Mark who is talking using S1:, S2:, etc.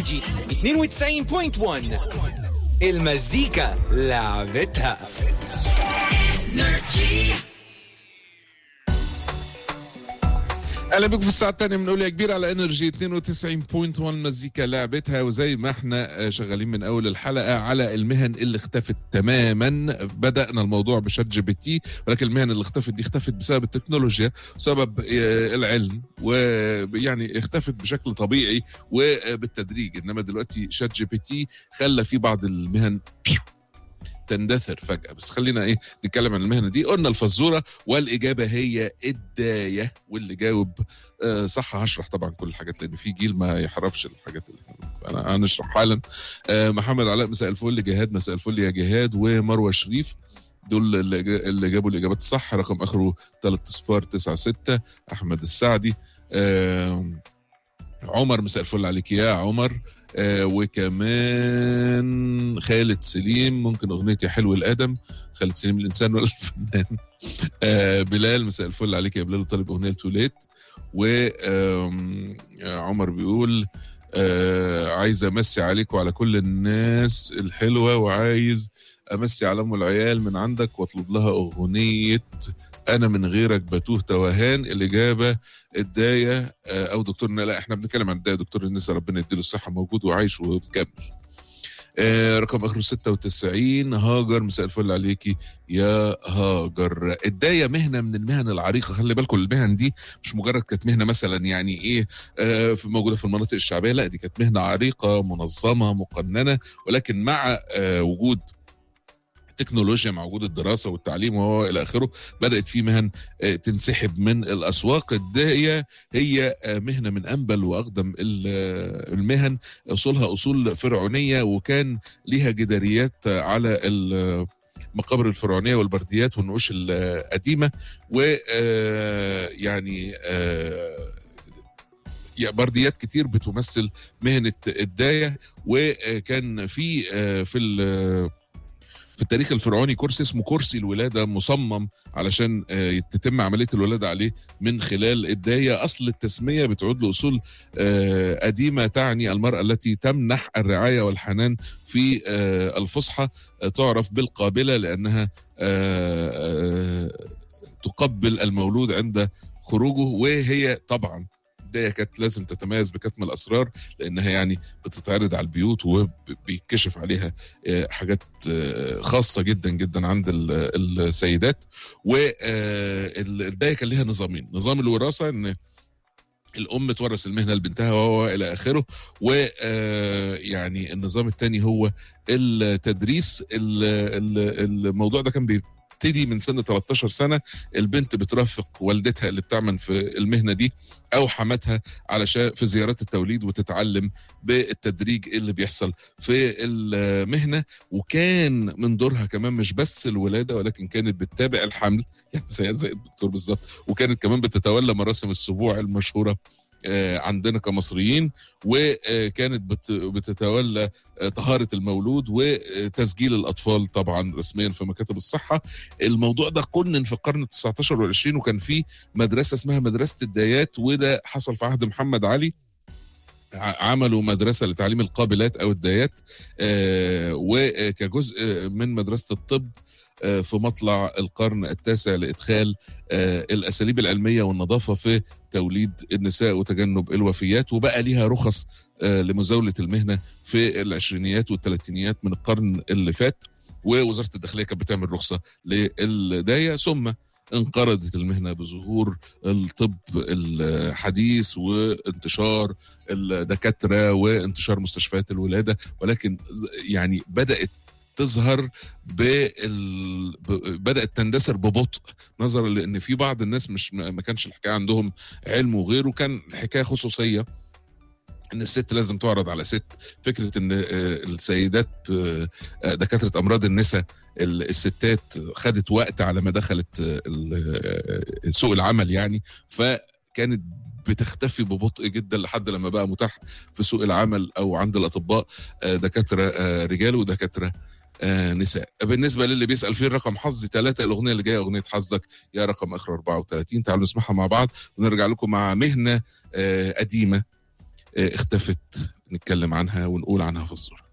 S1: انرجي 92.1 المزيكا لعبتها
S2: اهلا بكم في الساعه الثانيه من اولى كبير على انرجي 92.1 مزيكا لعبتها وزي ما احنا شغالين من اول الحلقه على المهن اللي اختفت تماما بدانا الموضوع بشات جي بي تي ولكن المهن اللي اختفت دي اختفت بسبب التكنولوجيا وسبب العلم ويعني اختفت بشكل طبيعي وبالتدريج انما دلوقتي شات جي بي تي خلى في بعض المهن تندثر فجأة بس خلينا ايه نتكلم عن المهنة دي قلنا الفزورة والإجابة هي الداية واللي جاوب آه صح هشرح طبعا كل الحاجات لأن في جيل ما يحرفش الحاجات اللي أنا هنشرح حالا آه محمد علاء مساء الفل جهاد مساء الفل يا جهاد ومروة شريف دول اللي جابوا الإجابات الصح رقم آخره 3 صفار 9 6 أحمد السعدي آه عمر مساء الفل عليك يا عمر آه وكمان خالد سليم ممكن اغنيه يا حلو الادم خالد سليم الانسان ولا الفنان آه بلال مساء الفل عليك يا بلال وطالب اغنيه توليت وعمر بيقول آه عايز امسي عليك وعلى كل الناس الحلوه وعايز امسي على ام العيال من عندك واطلب لها اغنيه انا من غيرك بتوه توهان الاجابه الدايه او دكتور لا احنا بنتكلم عن الدايه دكتور النساء ربنا يديله الصحه موجود وعايش ومكمل آه رقم اخره 96 هاجر مساء الفل عليكي يا هاجر الدايه مهنه من المهن العريقه خلي بالكم المهن دي مش مجرد كانت مهنه مثلا يعني ايه آه موجوده في المناطق الشعبيه لا دي كانت مهنه عريقه منظمه مقننه ولكن مع آه وجود التكنولوجيا مع وجود الدراسه والتعليم وهو الى اخره بدات في مهن تنسحب من الاسواق الداهيه هي مهنه من انبل واقدم المهن اصولها اصول فرعونيه وكان ليها جداريات على المقابر الفرعونيه والبرديات والنقوش القديمه ويعني برديات كتير بتمثل مهنه الدايه وكان في في في التاريخ الفرعوني كرسي اسمه كرسي الولاده مصمم علشان تتم عمليه الولاده عليه من خلال الدايه اصل التسميه بتعود لاصول قديمه تعني المراه التي تمنح الرعايه والحنان في الفصحى تعرف بالقابله لانها تقبل المولود عند خروجه وهي طبعا البدايه كانت لازم تتميز بكتم الاسرار لانها يعني بتتعرض على البيوت وبيتكشف عليها حاجات خاصه جدا جدا عند السيدات والبدايه كان لها نظامين نظام الوراثه ان الام تورث المهنه لبنتها وهو الى اخره ويعني النظام الثاني هو التدريس الموضوع ده كان بيبتدي من سن 13 سنه البنت بترافق والدتها اللي بتعمل في المهنه دي او حماتها علشان في زيارات التوليد وتتعلم بالتدريج اللي بيحصل في المهنه وكان من دورها كمان مش بس الولاده ولكن كانت بتتابع الحمل يعني زي زي الدكتور بالظبط وكانت كمان بتتولى مراسم السبوع المشهوره عندنا كمصريين وكانت بتتولى طهارة المولود وتسجيل الأطفال طبعا رسميا في مكاتب الصحة الموضوع ده قنن في القرن ال19 وال20 وكان في مدرسة اسمها مدرسة الدايات وده حصل في عهد محمد علي عملوا مدرسة لتعليم القابلات أو الدايات وكجزء من مدرسة الطب في مطلع القرن التاسع لادخال الاساليب العلميه والنظافه في توليد النساء وتجنب الوفيات وبقى ليها رخص لمزاوله المهنه في العشرينيات والثلاثينيات من القرن اللي فات ووزاره الداخليه كانت بتعمل رخصه للدايه ثم انقرضت المهنه بظهور الطب الحديث وانتشار الدكاتره وانتشار مستشفيات الولاده ولكن يعني بدات تظهر بال... بدات تندثر ببطء نظرا لان في بعض الناس مش ما كانش الحكايه عندهم علم وغيره كان الحكايه خصوصيه ان الست لازم تعرض على ست فكره ان السيدات دكاتره امراض النساء الستات خدت وقت على ما دخلت سوق العمل يعني فكانت بتختفي ببطء جدا لحد لما بقى متاح في سوق العمل او عند الاطباء دكاتره رجال ودكاتره آه نساء بالنسبه للي بيسال فين رقم حظي ثلاثه الاغنيه اللي جايه اغنيه حظك يا رقم اخر 34 تعالوا نسمعها مع بعض ونرجع لكم مع مهنه آه قديمه آه اختفت نتكلم عنها ونقول عنها في الصورة